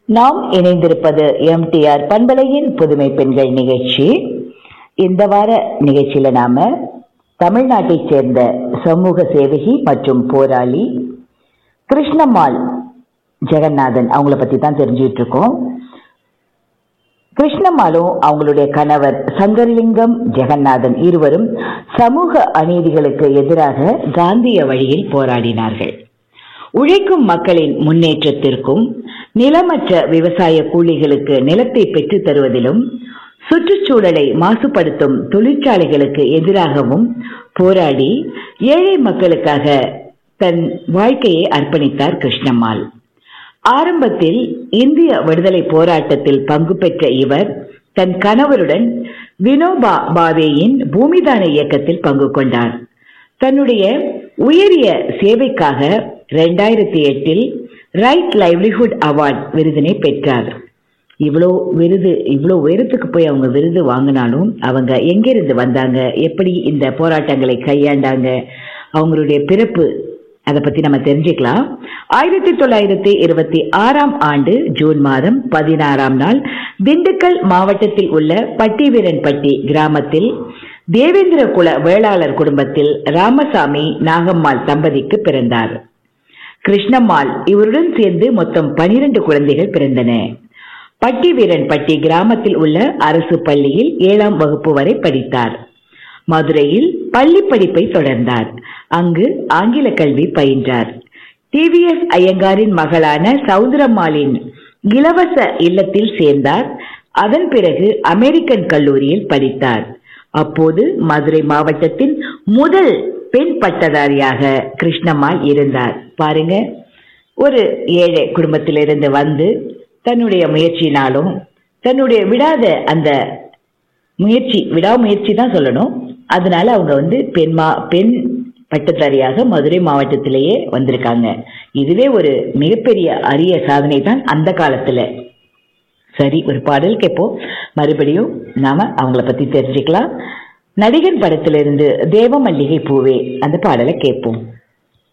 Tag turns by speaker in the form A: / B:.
A: நாம் இணைந்திருப்பது எம்டிஆர் பண்பலையின் புதுமை பெண்கள் நிகழ்ச்சி இந்த வார நிகழ்ச்சியில நாம தமிழ்நாட்டைச் சேர்ந்த சமூக சேவகி மற்றும் போராளி கிருஷ்ணம்மாள் ஜெகநாதன் அவங்கள பத்தி தான் தெரிஞ்சுட்டு இருக்கோம் கிருஷ்ணம்மாளும் அவங்களுடைய கணவர் சங்கர்லிங்கம் ஜெகநாதன் இருவரும் சமூக அநீதிகளுக்கு எதிராக காந்திய வழியில் போராடினார்கள் உழைக்கும் மக்களின் முன்னேற்றத்திற்கும் நிலமற்ற விவசாய கூலிகளுக்கு நிலத்தை பெற்றுத் தருவதிலும் சுற்றுச்சூழலை மாசுபடுத்தும் தொழிற்சாலைகளுக்கு எதிராகவும் போராடி ஏழை மக்களுக்காக தன் வாழ்க்கையை அர்ப்பணித்தார் கிருஷ்ணம்மாள் ஆரம்பத்தில் இந்திய விடுதலை போராட்டத்தில் பங்கு பெற்ற இவர் தன் கணவருடன் வினோபா பாவேயின் பூமிதான இயக்கத்தில் பங்கு கொண்டார் தன்னுடைய உயரிய சேவைக்காக இரண்டாயிரத்தி எட்டில் ரைட் லைவ்லிஹுட் அவார்ட் விருதினை பெற்றார் இவ்வளோ விருது இவ்வளோ உயரத்துக்கு போய் அவங்க விருது வாங்கினாலும் அவங்க எங்கிருந்து வந்தாங்க எப்படி இந்த போராட்டங்களை கையாண்டாங்க அவங்களுடைய பிறப்பு அதை பத்தி நம்ம தெரிஞ்சுக்கலாம் ஆயிரத்தி தொள்ளாயிரத்தி இருபத்தி ஆறாம் ஆண்டு ஜூன் மாதம் பதினாறாம் நாள் திண்டுக்கல் மாவட்டத்தில் உள்ள பட்டிவீரன்பட்டி கிராமத்தில் தேவேந்திர குல வேளாளர் குடும்பத்தில் ராமசாமி நாகம்மாள் தம்பதிக்கு பிறந்தார் கிருஷ்ணம்மாள் இவருடன் சேர்ந்து மொத்தம் பனிரெண்டு குழந்தைகள் பிறந்தன பட்டி வீரன்பட்டி கிராமத்தில் உள்ள அரசு பள்ளியில் ஏழாம் வகுப்பு வரை படித்தார் மதுரையில் பள்ளி படிப்பை தொடர்ந்தார் அங்கு ஆங்கில கல்வி பயின்றார் டிவிஎஸ் ஐயங்காரின் மகளான சௌந்தரம்மாளின் இலவச இல்லத்தில் சேர்ந்தார் அதன் பிறகு அமெரிக்கன் கல்லூரியில் படித்தார் அப்போது மதுரை மாவட்டத்தின் முதல் பெண் பட்டதாரியாக கிருஷ்ணம்மாள் இருந்தார் பாருங்க ஒரு ஏழை குடும்பத்திலிருந்து வந்து தன்னுடைய முயற்சினாலும் தன்னுடைய விடாத அந்த முயற்சி விடாமுயற்சி தான் சொல்லணும் அதனால அவங்க வந்து பெண்மா பெண் பட்டதாரியாக மதுரை மாவட்டத்திலேயே வந்திருக்காங்க இதுவே ஒரு மிகப்பெரிய அரிய சாதனை தான் அந்த காலத்துல சரி ஒரு பாடல் கேட்போம் மறுபடியும் நாம அவங்கள பத்தி தெரிஞ்சுக்கலாம் நடிகன் படத்திலிருந்து தேவ மல்லிகை பூவே அந்த பாடலை கேட்போம்